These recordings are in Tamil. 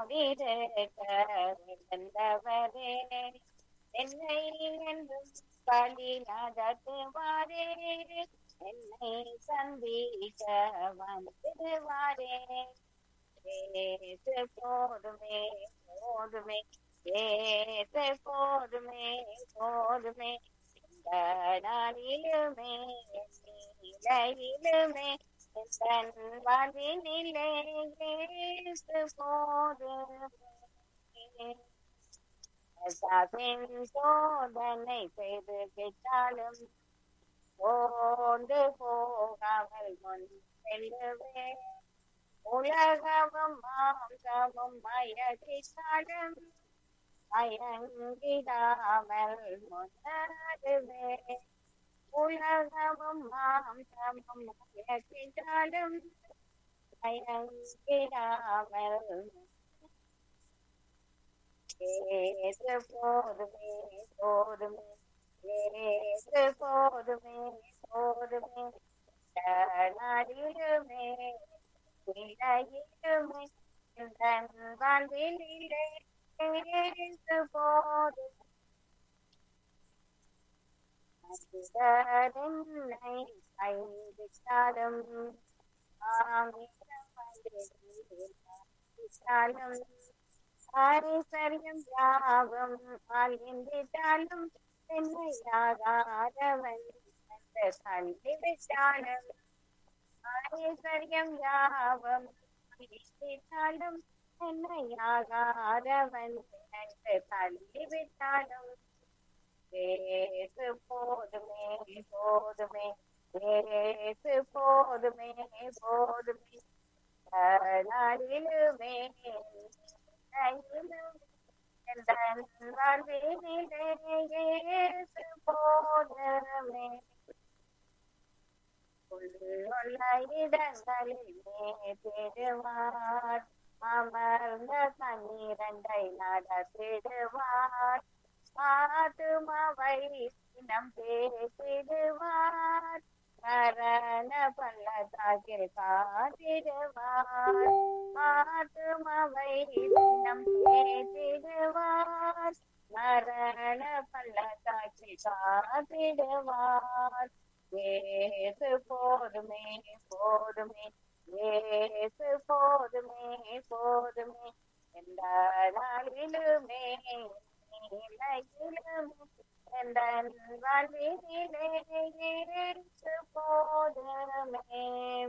கொண்டிருக்க விழுந்தவரே என்னை என்றும் பலி நடத்துவாரே என்னை சந்திக்க வந்துடுவாரே ஏசு போதுமே போதுமே ஏசு போதுமே போதுமே இந்த நாளிலுமே நிலையிலுமே தன் வாழ்வினிலே ஏசு போதுமே சாசின் சோதனை செய்து விட்டாலும் ஓண்டு போகாமல் முன் செல்லுவேன் உலகமும் மாம்சமும் மயக்கிட்டாலும் மயங்கிடாமல் முன்னேறுவேன் உலகமும் மாம்சமும் மயக்கிட்டாலும் மயங்கிடாமல் ஏசு போதுமே போதுமே ஏசு போதுமே போதுமே நாடிடுமே இலையிலுமே தன் வாழ்வினிலே ஏசு போதுமே மனிதரென்னை கைவிட்டாலும் ஆங்கிலம் வந்திருந்தாலும் ஐஸ்வர்யம் யாவும் அழிந்திட்டாலும் என்னையாகாதவன் என்று தள்ளிவிட்டாலும் ஐஸ்வர்யம் யாவும் அழிந்திட்டாலும் என்னையாகாதவன் என்று தள்ளிவிட்டாலும் ஏசு போதுமே போதுமே ஏசு போதுமே போதுமே நாளிலுமே போதமே உள்ள இடங்களிலே திருவார் அமர்ந்த தண்ணீரண்டை நடத்திடுவார் ஆத்துமாவை தினம் பேசிடுவார் மரண பள்ளத்தாக்கில் காத்திடுவார் ஆத்துமாவை தினம் பேசிடுவார் மரண பள்ளத்தாக்கில் காத்திடுவார் ஏசு போதுமே போதுமே ஏசு போதுமே போதுமே எந்த நாளிலுமே நிலையிலுமே எந்த வாழ்வினிலே ஏசு போதுமே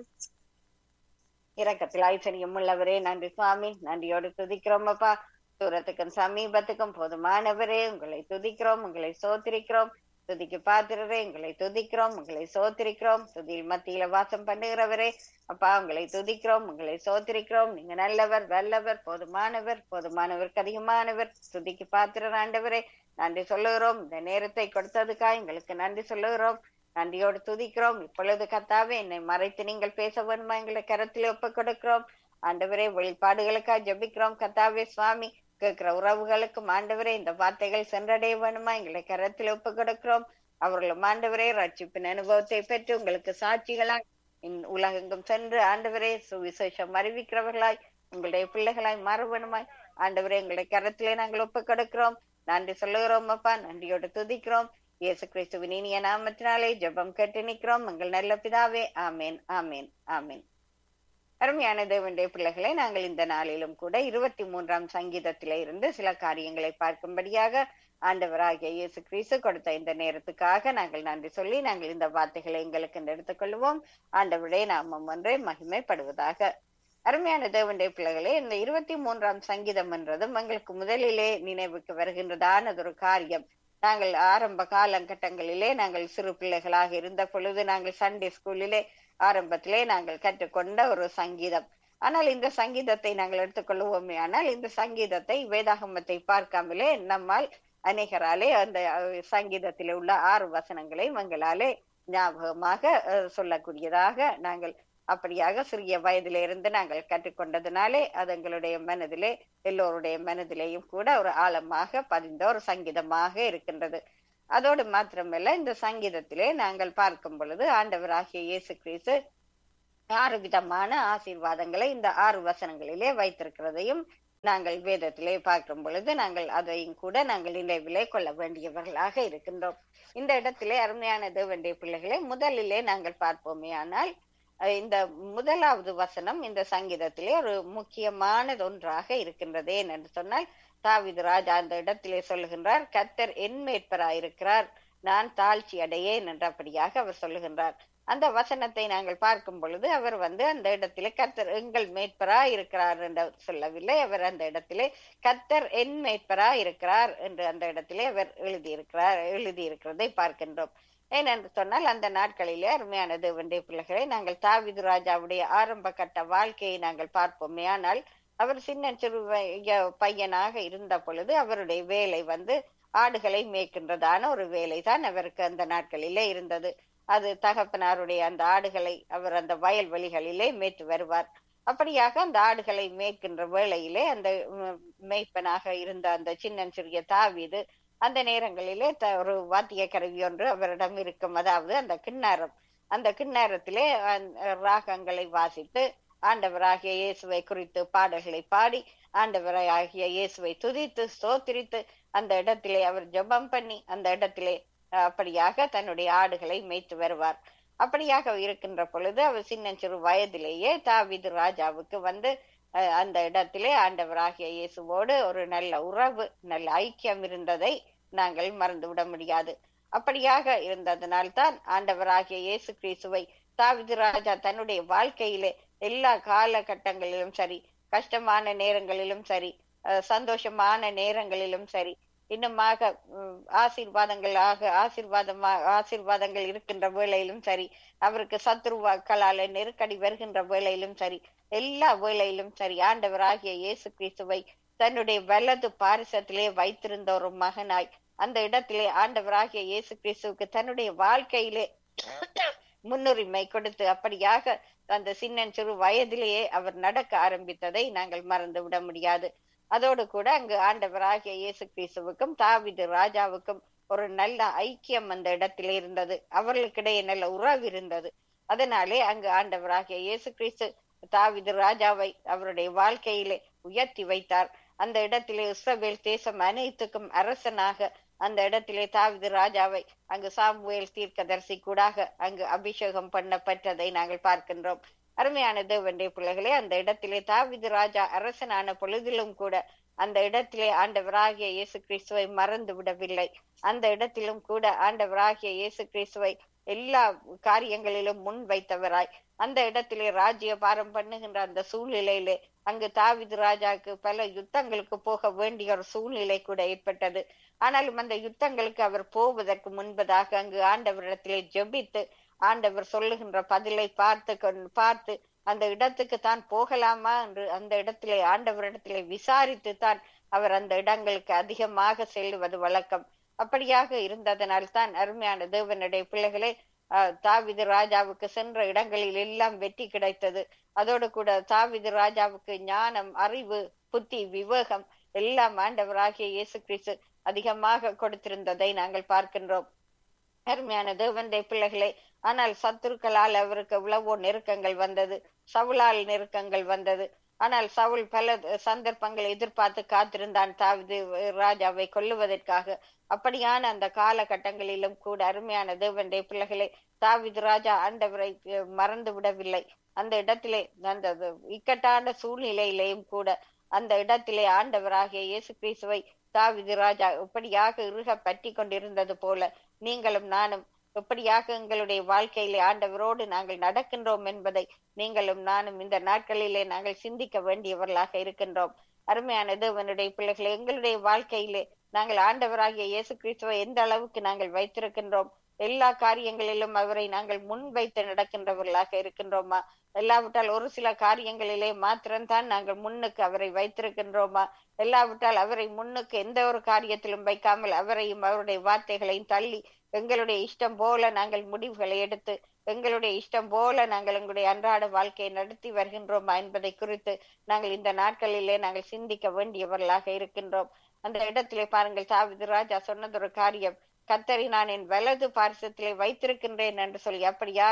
இரக்கத்தில் ஐஸ்வர்யம் உள்ளவரே நன்றி சுவாமி நன்றியோடு துதிக்கிறோம் அப்பா தூரத்துக்கும் சமீபத்துக்கும் போதுமானவரே உங்களை துதிக்கிறோம் உங்களை சோத்திரிக்கிறோம் துதிக்கு பாத்திரரே உங்களை துதிக்கிறோம் உங்களை சோத்திரிக்கிறோம் துதியில் மத்தியில வாசம் பண்ணுகிறவரே அப்பா உங்களை துதிக்கிறோம் உங்களை சோத்திரிக்கிறோம் நீங்க நல்லவர் வல்லவர் போதுமானவர் போதுமானவருக்கு அதிகமானவர் துதிக்கு பாத்திரர் ஆண்டவரே நன்றி சொல்லுகிறோம் இந்த நேரத்தை கொடுத்ததுக்காக எங்களுக்கு நன்றி சொல்லுகிறோம் நன்றியோடு துதிக்கிறோம் இப்பொழுது கத்தாவே என்னை மறைத்து நீங்கள் பேச வேணுமா எங்களை கரத்தில் ஒப்பு கொடுக்கிறோம் ஆண்டவரே வெளிப்பாடுகளுக்காக ஜபிக்கிறோம் கத்தாவே சுவாமி கேட்கிற உறவுகளுக்கும் ஆண்டவரே இந்த வார்த்தைகள் சென்றடைய வேணுமா எங்களை கரத்தில் ஒப்பு கொடுக்கிறோம் அவர்களும் ஆண்டவரே ரட்சிப்பின் அனுபவத்தை பெற்று உங்களுக்கு சாட்சிகளாய் உலகெங்கும் சென்று ஆண்டவரே சுவிசேஷம் அறிவிக்கிறவர்களாய் உங்களுடைய பிள்ளைகளாய் மாற வேணுமாய் ஆண்டவரே எங்களுடைய கரத்திலே நாங்கள் ஒப்பு கொடுக்கிறோம் நன்றி சொல்லுகிறோம் அப்பா நன்றியோடு துதிக்கிறோம் இயேசு கிறிஸ்துவின் இனிய நாமத்தினாலே ஜெபம் கேட்டு நிற்கிறோம் எங்கள் நல்ல பிதாவே ஆமேன் ஆமேன் ஆமேன் அருமையான தேவனுடைய பிள்ளைகளை நாங்கள் இந்த நாளிலும் கூட இருபத்தி மூன்றாம் சங்கீதத்தில இருந்து சில காரியங்களை பார்க்கும்படியாக ஆண்டவராகிய இயேசு கிறிஸ்து கொடுத்த இந்த நேரத்துக்காக நாங்கள் நன்றி சொல்லி நாங்கள் இந்த வார்த்தைகளை எங்களுக்கு எடுத்துக்கொள்வோம் ஆண்டவருடைய நாமம் ஒன்றே மகிமைப்படுவதாக அருமையான தேவனுடைய பிள்ளைகளே இந்த இருபத்தி மூன்றாம் சங்கீதம் என்றதும் எங்களுக்கு முதலிலே நினைவுக்கு வருகின்றதானதொரு காரியம் நாங்கள் ஆரம்ப காலகட்டங்களிலே நாங்கள் சிறு பிள்ளைகளாக இருந்த பொழுது நாங்கள் சண்டே ஸ்கூலிலே ஆரம்பத்திலே நாங்கள் கற்றுக்கொண்ட ஒரு சங்கீதம் ஆனால் இந்த சங்கீதத்தை நாங்கள் எடுத்துக்கொள்வோமே ஆனால் இந்த சங்கீதத்தை வேதாகமத்தை பார்க்காமலே நம்மால் அநேகராலே அந்த சங்கீதத்திலே உள்ள ஆறு வசனங்களை எங்களாலே ஞாபகமாக சொல்லக்கூடியதாக நாங்கள் அப்படியாக சிறிய வயதில இருந்து நாங்கள் கற்றுக்கொண்டதுனாலே அது எங்களுடைய மனதிலே எல்லோருடைய மனதிலேயும் கூட ஒரு ஆழமாக பதிந்த ஒரு சங்கீதமாக இருக்கின்றது அதோடு மாத்திரமல்ல இந்த சங்கீதத்திலே நாங்கள் பார்க்கும் பொழுது ஆண்டவராகிய இயேசு கிறிஸ்து ஆறு விதமான ஆசீர்வாதங்களை இந்த ஆறு வசனங்களிலே வைத்திருக்கிறதையும் நாங்கள் வேதத்திலே பார்க்கும் பொழுது நாங்கள் அதையும் கூட நாங்கள் நினைவிலே கொள்ள வேண்டியவர்களாக இருக்கின்றோம் இந்த இடத்திலே அருமையான தேவனுடைய பிள்ளைகளை முதலிலே நாங்கள் பார்ப்போமே ஆனால் அஹ் இந்த முதலாவது வசனம் இந்த சங்கீதத்திலே ஒரு முக்கியமானது ஒன்றாக இருக்கின்றது என்று சொன்னால் தாவிது ராஜா அந்த இடத்திலே சொல்லுகின்றார் கத்தர் என் மேற்பராயிருக்கிறார் நான் தாழ்ச்சி அடையேன் என்றபடியாக அவர் சொல்லுகின்றார் அந்த வசனத்தை நாங்கள் பார்க்கும் பொழுது அவர் வந்து அந்த இடத்திலே கத்தர் எங்கள் மேற்பரா இருக்கிறார் என்று சொல்லவில்லை அவர் அந்த இடத்திலே கத்தர் என் மேற்பரா இருக்கிறார் என்று அந்த இடத்திலே அவர் எழுதியிருக்கிறார் எழுதியிருக்கிறதை பார்க்கின்றோம் ஏனென்று சொன்னால் அந்த நாட்களிலே அருமையான தேவனுடைய பிள்ளைகளை நாங்கள் தாவிது ராஜாவுடைய ஆரம்ப கட்ட வாழ்க்கையை நாங்கள் பார்ப்போமே ஆனால் அவர் சின்ன சிறு பையனாக இருந்த பொழுது அவருடைய வேலை வந்து ஆடுகளை மேய்க்கின்றதான ஒரு வேலை தான் அவருக்கு அந்த நாட்களிலே இருந்தது அது தகப்பனாருடைய அந்த ஆடுகளை அவர் அந்த வயல்வெளிகளிலே மேய்த்து வருவார் அப்படியாக அந்த ஆடுகளை மேய்க்கின்ற வேளையிலே அந்த மேய்ப்பனாக இருந்த அந்த சின்ன சிறிய தாவிது அந்த நேரங்களிலே ஒரு வாத்திய கருவி ஒன்று அவரிடம் இருக்கும் அதாவது அந்த கிண்ணாரம் அந்த கிண்ணாரத்திலே ராகங்களை வாசித்து ஆண்டவராகிய இயேசுவை குறித்து பாடல்களை பாடி ஆண்டவராகிய இயேசுவை துதித்து சோத்திரித்து அந்த இடத்திலே அவர் ஜபம் பண்ணி அந்த இடத்திலே அப்படியாக தன்னுடைய ஆடுகளை மேய்த்து வருவார் அப்படியாக இருக்கின்ற பொழுது அவர் சின்ன சிறு வயதிலேயே தாவிது ராஜாவுக்கு வந்து அந்த இடத்திலே ஆண்டவராகிய இயேசுவோடு ஒரு நல்ல உறவு நல்ல ஐக்கியம் இருந்ததை நாங்கள் மறந்து விட முடியாது அப்படியாக இருந்ததனால்தான் ஆண்டவராகிய இயேசு கிறிஸ்துவை தாவிது ராஜா தன்னுடைய வாழ்க்கையிலே எல்லா காலகட்டங்களிலும் சரி கஷ்டமான நேரங்களிலும் சரி சந்தோஷமான நேரங்களிலும் சரி இன்னுமாக ஆசீர்வாதங்களாக ஆசீர்வாதமா ஆசீர்வாதங்கள் இருக்கின்ற வேளையிலும் சரி அவருக்கு சத்ருவாக்களால நெருக்கடி வருகின்ற வேளையிலும் சரி எல்லா வேளையிலும் சரி ஆண்டவராகிய இயேசு கிறிஸ்துவை தன்னுடைய வலது பாரிசத்திலே வைத்திருந்த ஒரு மகனாய் அந்த இடத்திலே ஆண்டவராகிய இயேசு கிறிஸ்துவுக்கு தன்னுடைய வாழ்க்கையிலே முன்னுரிமை கொடுத்து அப்படியாக அந்த சின்ன சிறு வயதிலேயே அவர் நடக்க ஆரம்பித்ததை நாங்கள் மறந்து விட முடியாது அதோடு கூட அங்கு ஆண்டவராகிய இயேசு கிறிஸ்துவுக்கும் தாவிது ராஜாவுக்கும் ஒரு நல்ல ஐக்கியம் அந்த இடத்திலே இருந்தது அவர்களுக்கிடையே நல்ல உறவு இருந்தது அதனாலே அங்கு ஆண்டவராகிய இயேசு கிறிஸ்து தாவிது ராஜாவை அவருடைய வாழ்க்கையிலே உயர்த்தி வைத்தார் அந்த இடத்திலே இஸ்ரவேல் தேசம் அனைத்துக்கும் அரசனாக அந்த இடத்திலே தாவிது ராஜாவை அங்கு சாமுவேல் தீர்க்கதரிசி கூடாக அங்கு அபிஷேகம் பண்ணப்பட்டதை நாங்கள் பார்க்கின்றோம் அருமையான தேவனுடைய பிள்ளைகளே அந்த இடத்திலே தாவிது ராஜா அரசனான பொழுதிலும் கூட அந்த இடத்திலே ஆண்டவராகிய இயேசு கிறிஸ்துவை மறந்து விடவில்லை அந்த இடத்திலும் கூட ஆண்டவராகிய இயேசு கிறிஸ்துவை எல்லா காரியங்களிலும் முன் வைத்தவராய் அந்த இடத்திலே ராஜ்ய பாரம் பண்ணுகின்ற அந்த சூழ்நிலையிலே அங்கு தாவிது ராஜாக்கு பல யுத்தங்களுக்கு போக வேண்டிய ஒரு சூழ்நிலை கூட ஏற்பட்டது ஆனாலும் அந்த யுத்தங்களுக்கு அவர் போவதற்கு முன்பதாக அங்கு ஆண்டவரிடத்திலே ஜெபித்து ஆண்டவர் சொல்லுகின்ற பதிலை பார்த்து பார்த்து அந்த இடத்துக்கு தான் போகலாமா என்று அந்த இடத்திலே ஆண்டவரிடத்திலே விசாரித்து தான் அவர் அந்த இடங்களுக்கு அதிகமாக செல்லுவது வழக்கம் அப்படியாக இருந்ததனால் தான் அருமையான தேவனுடைய பிள்ளைகளே தாவிது ராஜாவுக்கு சென்ற இடங்களில் எல்லாம் வெற்றி கிடைத்தது அதோடு கூட தாவிது ராஜாவுக்கு ஞானம் அறிவு புத்தி விவேகம் எல்லாம் ஆண்டவராகிய இயேசு கிறிஸ்து அதிகமாக கொடுத்திருந்ததை நாங்கள் பார்க்கின்றோம் அருமையான தேவனுடைய பிள்ளைகளே ஆனால் சத்துருக்களால் அவருக்கு எவ்வளவோ நெருக்கங்கள் வந்தது சவுளால் நெருக்கங்கள் வந்தது ஆனால் சவுல் பல சந்தர்ப்பங்களை எதிர்பார்த்து காத்திருந்தான் தாவிது ராஜாவை கொல்லுவதற்காக அப்படியான அந்த காலகட்டங்களிலும் கூட அருமையான தேவனுடைய பிள்ளைகளை தாவிது ராஜா ஆண்டவரை மறந்து விடவில்லை அந்த இடத்திலே அந்த இக்கட்டான சூழ்நிலையிலேயும் கூட அந்த இடத்திலே ஆண்டவராகிய இயேசு கிறிஸ்துவை தாவிது ராஜா எப்படியாக இறுக பற்றி கொண்டிருந்தது போல நீங்களும் நானும் எப்படியாக எங்களுடைய வாழ்க்கையிலே ஆண்டவரோடு நாங்கள் நடக்கின்றோம் என்பதை நீங்களும் நானும் இந்த நாட்களிலே நாங்கள் சிந்திக்க வேண்டியவர்களாக இருக்கின்றோம் அருமையான தேவனுடைய பிள்ளைகளை எங்களுடைய வாழ்க்கையிலே நாங்கள் ஆண்டவராகிய இயேசு கிறிஸ்துவை எந்த அளவுக்கு நாங்கள் வைத்திருக்கின்றோம் எல்லா காரியங்களிலும் அவரை நாங்கள் முன் வைத்து நடக்கின்றவர்களாக இருக்கின்றோமா எல்லாவிட்டால் ஒரு சில காரியங்களிலே மாத்திரம்தான் நாங்கள் முன்னுக்கு அவரை வைத்திருக்கின்றோமா எல்லாவிட்டால் அவரை முன்னுக்கு எந்த ஒரு காரியத்திலும் வைக்காமல் அவரையும் அவருடைய வார்த்தைகளையும் தள்ளி எங்களுடைய இஷ்டம் போல நாங்கள் முடிவுகளை எடுத்து எங்களுடைய இஷ்டம் போல நாங்கள் எங்களுடைய அன்றாட வாழ்க்கையை நடத்தி வருகின்றோமா என்பதை குறித்து நாங்கள் இந்த நாட்களிலே நாங்கள் சிந்திக்க வேண்டியவர்களாக இருக்கின்றோம் அந்த இடத்திலே பாருங்கள் தாவிது ராஜா சொன்னது ஒரு காரியம் கத்தரி நான் என் வலது பாரிசத்திலே வைத்திருக்கின்றேன் என்று சொல்லி அப்படியாக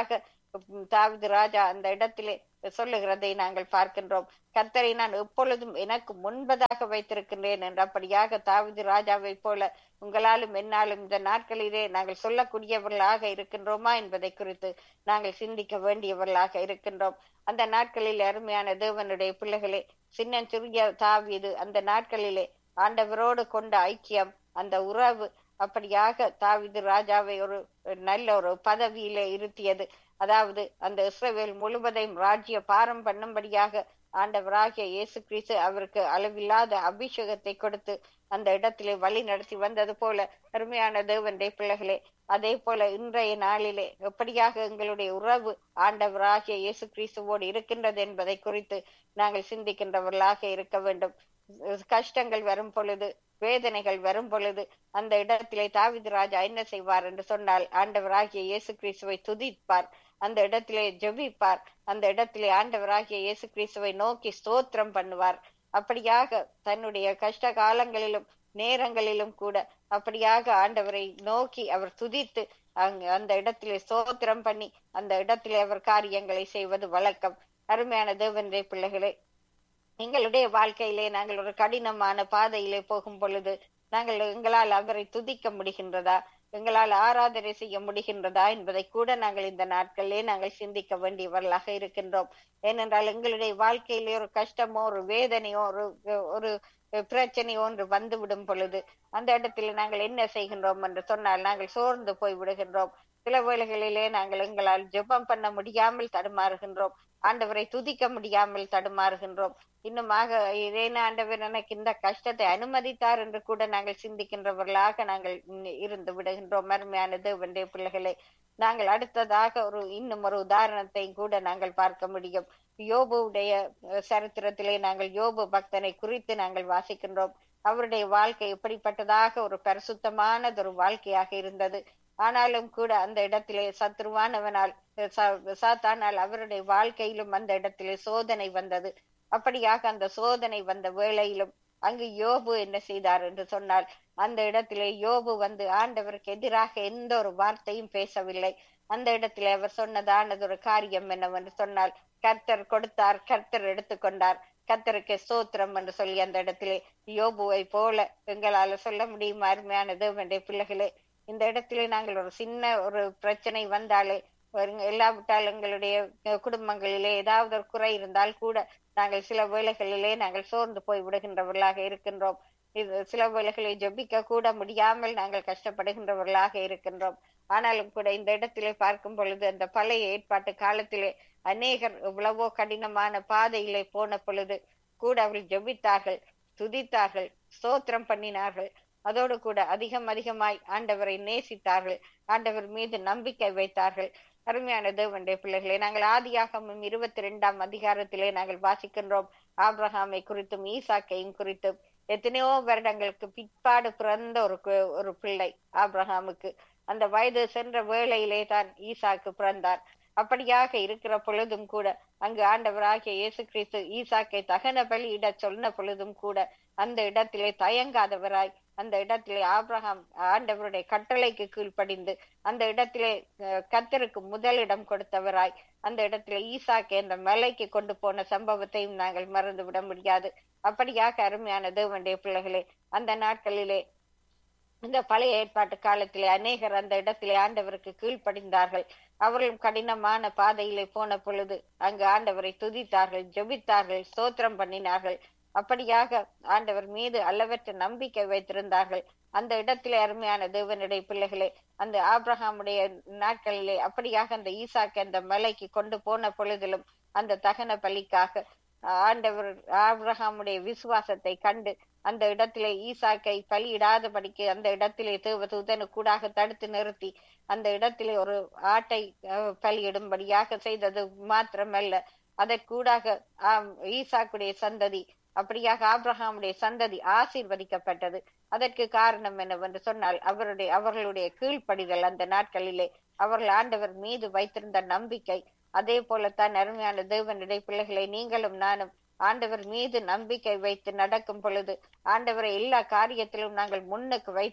உம், தாவீது ராஜா அந்த இடத்திலே சொல்லுகிறதை நாங்கள் பார்க்கின்றோம் கர்த்தரை நான் எப்பொழுதும் எனக்கு முன்பதாக வைத்திருக்கின்றேன் என்றபடியாக தாவீது ராஜாவை போல உங்களாலும் என்னாலும் இந்த நாட்களிலே நாங்கள் சொல்லக்கூடியவர்களாக இருக்கின்றோமா என்பதை குறித்து நாங்கள் சிந்திக்க வேண்டியவர்களாக இருக்கின்றோம் அந்த நாட்களில் அருமையான தேவனுடைய பிள்ளைகளே சின்னஞ்சிறிய தாவீது அந்த நாட்களிலே ஆண்டவரோடு கொண்ட ஐக்கியம் அந்த உறவு அப்படியாக தாவீது ராஜாவை ஒரு நல்ல ஒரு பதவியிலே இருத்தியது அதாவது அந்த இஸ்ரவேல் முழுவதையும் ராஜ்ய பாரம் பண்ணும்படியாக ஆண்டவராகிய இயேசு கிறிஸ்து அவருக்கு அளவில்லாத அபிஷேகத்தை கொடுத்து அந்த இடத்திலே வழி நடத்தி வந்தது போல அருமையான தேவனுடைய பிள்ளைகளே அதே போல இன்றைய நாளிலே எப்படியாக எங்களுடைய உறவு ஆண்டவராகிய இயேசு கிறிஸ்துவோடு இருக்கின்றது என்பதை குறித்து நாங்கள் சிந்திக்கின்றவர்களாக இருக்க வேண்டும் கஷ்டங்கள் வரும் பொழுது வேதனைகள் வரும் பொழுது அந்த இடத்திலே தாவீது ராஜா என்ன செய்வார் என்று சொன்னால் ஆண்டவராகிய இயேசு கிறிஸ்துவை துதிப்பார் அந்த இடத்திலே ஜெபிப்பார் அந்த இடத்திலே ஆண்டவராகிய இயேசு கிறிஸ்துவை நோக்கி ஸ்தோத்திரம் பண்ணுவார் அப்படியாக தன்னுடைய கஷ்ட காலங்களிலும் நேரங்களிலும் கூட அப்படியாக ஆண்டவரை நோக்கி அவர் துதித்து அங்க அந்த இடத்திலே ஸ்தோத்திரம் பண்ணி அந்த இடத்திலே அவர் காரியங்களை செய்வது வழக்கம் அருமையான தேவனுடைய பிள்ளைகளே எங்களுடைய வாழ்க்கையிலே நாங்கள் ஒரு கடினமான பாதையிலே போகும் பொழுது நாங்கள் எங்களால் அவரை துதிக்க முடிகின்றதா எங்களால் ஆராதனை செய்ய முடிகின்றதா என்பதை கூட நாங்கள் இந்த நாட்களிலே நாங்கள் சிந்திக்க வேண்டியவர்களாக இருக்கின்றோம் ஏனென்றால் எங்களுடைய வாழ்க்கையிலே ஒரு கஷ்டமோ ஒரு வேதனையோ ஒரு ஒரு பிரச்சனையோ ஒன்று வந்துவிடும் பொழுது அந்த இடத்துல நாங்கள் என்ன செய்கின்றோம் என்று சொன்னால் நாங்கள் சோர்ந்து போய் விடுகின்றோம் சில வேளைகளிலே நாங்கள் எங்களால் ஜெபம் பண்ண முடியாமல் தடுமாறுகின்றோம் ஆண்டவரை துதிக்க முடியாமல் தடுமாறுகின்றோம் இன்னுமாக இதேன ஆண்டவர் எனக்கு இந்த கஷ்டத்தை அனுமதித்தார் என்று கூட நாங்கள் சிந்திக்கின்றவர்களாக நாங்கள் இருந்து விடுகின்றோம் அருமையான தேவனுடைய பிள்ளைகளை நாங்கள் அடுத்ததாக ஒரு இன்னும் ஒரு உதாரணத்தை கூட நாங்கள் பார்க்க முடியும் யோபுடைய சரித்திரத்திலே நாங்கள் யோபு பக்தனை குறித்து நாங்கள் வாசிக்கின்றோம் அவருடைய வாழ்க்கை எப்படிப்பட்டதாக ஒரு பரிசுத்தமானது ஒரு வாழ்க்கையாக இருந்தது ஆனாலும் கூட அந்த இடத்திலே சத்ருவானவனால் சாத்தானால் அவருடைய வாழ்க்கையிலும் அந்த இடத்திலே சோதனை வந்தது அப்படியாக அந்த சோதனை வந்த வேளையிலும் அங்கு யோபு என்ன செய்தார் என்று சொன்னால் அந்த இடத்திலே யோபு வந்து ஆண்டவருக்கு எதிராக எந்த ஒரு வார்த்தையும் பேசவில்லை அந்த இடத்திலே அவர் சொன்னதானது ஒரு காரியம் என்னவென்று சொன்னால் கர்த்தர் கொடுத்தார் கர்த்தர் எடுத்துக்கொண்டார் கர்த்தருக்கு ஸ்தோத்திரம் என்று சொல்லி அந்த இடத்திலே யோபுவை போல எங்களால சொல்ல முடியும் அருமையான தேவனுடைய பிள்ளைகளே இந்த இடத்திலே நாங்கள் ஒரு சின்ன ஒரு பிரச்சனை வந்தாலே எல்லாவிட்டால் எங்களுடைய குடும்பங்களிலே ஏதாவது ஒரு குறை இருந்தால் கூட நாங்கள் சில வேளைகளிலே நாங்கள் சோர்ந்து போய் விடுகின்றவர்களாக இருக்கின்றோம் இது சில வேளைகளை ஜபிக்க கூட முடியாமல் நாங்கள் கஷ்டப்படுகின்றவர்களாக இருக்கின்றோம் ஆனாலும் கூட இந்த இடத்திலே பார்க்கும் பொழுது அந்த பழைய ஏற்பாட்டு காலத்திலே அநேகர் எவ்வளவோ கடினமான பாதையிலே போன பொழுது கூட அவர்கள் ஜபித்தார்கள் துதித்தார்கள் ஸ்தோத்திரம் பண்ணினார்கள் அதோடு கூட அதிகம் அதிகமாய் ஆண்டவரை நேசித்தார்கள் ஆண்டவர் மீது நம்பிக்கை வைத்தார்கள் அருமையான தேவனுடைய பிள்ளைகளை நாங்கள் ஆதியாகமும் இருபத்தி ரெண்டாம் அதிகாரத்திலே நாங்கள் வாசிக்கின்றோம் ஆப்ரஹாமை குறித்தும் ஈசாக்கையும் குறித்தும் எத்தனையோ வருடங்களுக்கு பிற்பாடு பிறந்த ஒரு ஒரு பிள்ளை ஆப்ரஹாமுக்கு அந்த வயது சென்ற வேளையிலே தான் ஈசாக்கு பிறந்தார் அப்படியாக இருக்கிற பொழுதும் கூட அங்கு ஆண்டவராகிய இயேசு கிறிஸ்து ஈசாக்கை தகன பலியிட சொன்ன பொழுதும் கூட அந்த இடத்திலே தயங்காதவராய் அந்த இடத்திலே ஆப்ரஹாம் ஆண்டவருடைய கட்டளைக்கு கீழ்ப்படிந்து அந்த இடத்திலே கத்தருக்கு முதலிடம் கொடுத்தவராய் அந்த இடத்திலே ஈசாக்கை அந்த மலைக்கு கொண்டு போன சம்பவத்தையும் நாங்கள் மறந்து விட முடியாது அப்படியாக அருமையான தேவனுடைய பிள்ளைகளே அந்த நாட்களிலே இந்த பழைய ஏற்பாட்டு காலத்திலே அநேகர் அந்த இடத்திலே ஆண்டவருக்கு கீழ்ப்படிந்தார்கள் அவர்களும் கடினமான பாதையிலே போன பொழுது அங்கு ஆண்டவரை துதித்தார்கள் ஜெபித்தார்கள் ஸ்தோத்திரம் பண்ணினார்கள் அப்படியாக ஆண்டவர் மீது அளவற்ற நம்பிக்கை வைத்திருந்தார்கள் அந்த இடத்திலே அருமையான தேவனுடைய பிள்ளைகளே அந்த ஆப்ரஹாமுடைய நாட்களிலே அப்படியாக அந்த ஈசாக்கு அந்த மலைக்கு கொண்டு போன பொழுதிலும் அந்த தகன பலிக்காக ஆண்டவர் ஆப்ரஹாமுடைய விசுவாசத்தை கண்டு அந்த இடத்திலே ஈசாக்கை பலியிடாதபடிக்கு அந்த இடத்திலே தேவதூதனு கூடாக தடுத்து நிறுத்தி அந்த இடத்திலே ஒரு ஆட்டை பலியிடும்படியாக செய்தது மாத்திரமல்ல அதற்கூடாக ஈசாக்குடைய சந்ததி அப்படியாக ஆப்ரஹாமுடைய சந்ததி ஆசீர்வதிக்கப்பட்டது அதற்கு காரணம் என்னவென்று சொன்னால் அவருடைய அவர்களுடைய கீழ்ப்படிதல் அந்த நாட்களிலே அவர்கள் ஆண்டவர் மீது வைத்திருந்த நம்பிக்கை அதே போலத்தான் அருமையான தேவனுடைய பிள்ளைகளை நீங்களும் நானும் ஆண்டவர் மீது நம்பிக்கை வைத்து நடக்கும் பொழுது ஆண்டவரை எல்லா காரியத்திலும் நாங்கள் முன்னுக்கு வைத்து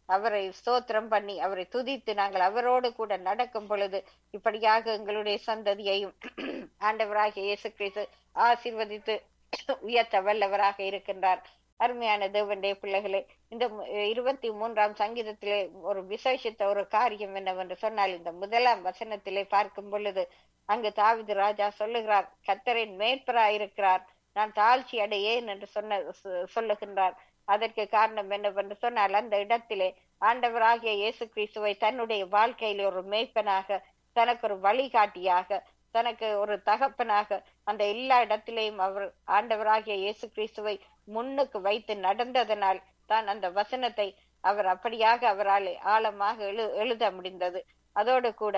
அவரை ஸ்தோத்திரம் பண்ணி அவரை துதித்து நாங்கள் அவரோடு கூட நடக்கும் பொழுது இப்படியாக எங்களுடைய சந்ததியையும் ஆண்டவராகிய இயேசு கிறிஸ்து ஆசீர்வதித்து உயர்த்த வல்லவராக இருக்கின்றார் அருமையான தேவனுடைய பிள்ளைகளே இந்த மு- இருபத்தி மூன்றாம் சங்கீதத்திலே ஒரு விசேஷித்த ஒரு காரியம் என்னவென்று சொன்னால் இந்த முதலாம் வசனத்திலே பார்க்கும் பொழுது அங்கு தாவீது ராஜா சொல்லுகிறார் கத்தரின் மேற்பராயிருக்கிறார் நான் தாழ்ச்சி அடையேன் என்று சொன்ன சொ- சொல்லுகின்றார் அதற்கு காரணம் என்னவென்று சொன்னால் அந்த இடத்திலே ஆண்டவராகிய இயேசு கிறிஸ்துவை தன்னுடைய வாழ்க்கையில ஒரு மேய்ப்பனாக தனக்கு ஒரு வழிகாட்டியாக தனக்கு ஒரு தகப்பனாக அந்த எல்லா இடத்திலேயும் அவர் ஆண்டவராகிய இயேசு கிறிஸ்துவை முன்னுக்கு வைத்து நடந்ததனால் தான் அந்த வசனத்தை அவர் அப்படியாக அவரால் ஆழமாக எழு எழுத முடிந்தது அதோடு கூட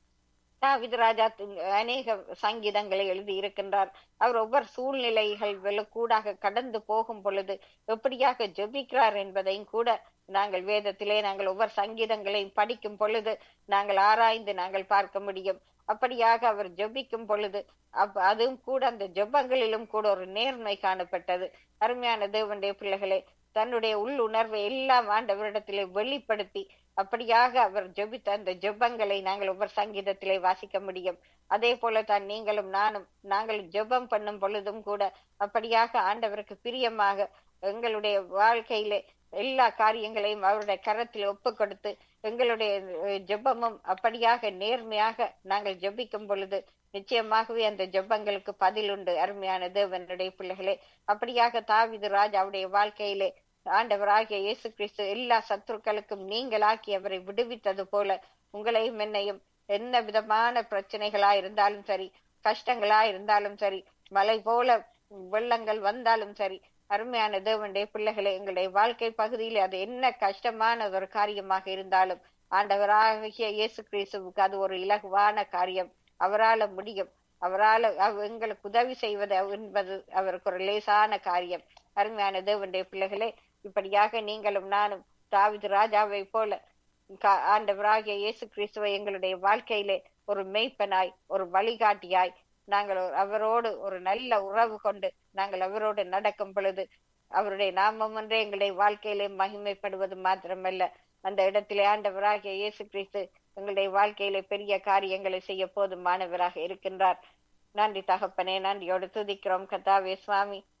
தாவீது ராஜா தி- அநேக சங்கீதங்களை எழுதி இருக்கின்றார் அவர் ஒவ்வொரு சூழ்நிலைகள் கூடாக கடந்து போகும் பொழுது எப்படியாக ஜெபிக்கிறார் என்பதையும் கூட நாங்கள் வேதத்திலே நாங்கள் ஒவ்வொரு சங்கீதங்களையும் படிக்கும் பொழுது நாங்கள் ஆராய்ந்து நாங்கள் பார்க்க முடியும் அப்படியாக அவர் ஜெபிக்கும் பொழுது அப்ப அதுவும் கூட அந்த ஜெபங்களிலும் கூட ஒரு நேர்மை காணப்பட்டது அருமையான தேவனுடைய பிள்ளைகளே தன்னுடைய உள் உணர்வை எல்லாம் ஆண்டவரிடத்திலே வெளிப்படுத்தி அப்படியாக அவர் ஜெபித்த அந்த ஜெபங்களை நாங்கள் ஒவ்வொரு சங்கீதத்திலே வாசிக்க முடியும் அதே போல தான் நீங்களும் நானும் நாங்கள் ஜெபம் பண்ணும் பொழுதும் கூட அப்படியாக ஆண்டவருக்கு பிரியமாக எங்களுடைய வாழ்க்கையிலே எல்லா காரியங்களையும் அவருடைய கரத்தில் ஒப்பு கொடுத்து எங்களுடைய அஹ், ஜெபமும் அப்படியாக நேர்மையாக நாங்கள் ஜெபிக்கும் பொழுது நிச்சயமாகவே அந்த ஜெபங்களுக்கு பதில் உண்டு அருமையான தேவனுடைய பிள்ளைகளே அப்படியாக தாவீது ராஜாவுடைய வாழ்க்கையிலே ஆண்டவராகிய இயேசு கிறிஸ்து எல்லா சத்துருக்களுக்கும் நீங்களாக்கி அவரை விடுவித்தது போல உங்களையும் என்னையும் என்ன விதமான பிரச்சனைகளா இருந்தாலும் சரி கஷ்டங்களா இருந்தாலும் சரி மலை போல வெள்ளங்கள் வந்தாலும் சரி அருமையான தேவனுடைய பிள்ளைகளே எங்களுடைய வாழ்க்கை பகுதியில் அது என்ன கஷ்டமான ஒரு காரியமாக இருந்தாலும் ஆண்டவராகிய இயேசு கிறிஸ்துவுக்கு அது ஒரு இலகுவான காரியம் அவரால முடியும் அவரால அவ- எங்களுக்கு உதவி செய்வது என்பது அவருக்கு ஒரு லேசான காரியம் அருமையான தேவனுடைய பிள்ளைகளே இப்படியாக நீங்களும் நானும் தாவீது ராஜாவை போல கா- ஆண்டவராகிய இயேசு கிறிஸ்துவை எங்களுடைய வாழ்க்கையிலே ஒரு மெய்ப்பனாய் ஒரு வழிகாட்டியாய் நாங்கள் ஒரு- அவரோடு ஒரு நல்ல உறவு கொண்டு நாங்கள் அவரோடு நடக்கும் பொழுது அவருடைய நாமம் ஒன்றே எங்களுடைய வாழ்க்கையிலே மகிமைப்படுவது மாத்திரமல்ல அந்த இடத்திலே ஆண்டவராகிய இயேசு கிறிஸ்து எங்களுடைய வாழ்க்கையிலே பெரிய காரியங்களை செய்ய போதுமானவராக இருக்கின்றார் நன்றி தகப்பனே நன்றியோடு துதிக்கிறோம் கத்தாவே சுவாமி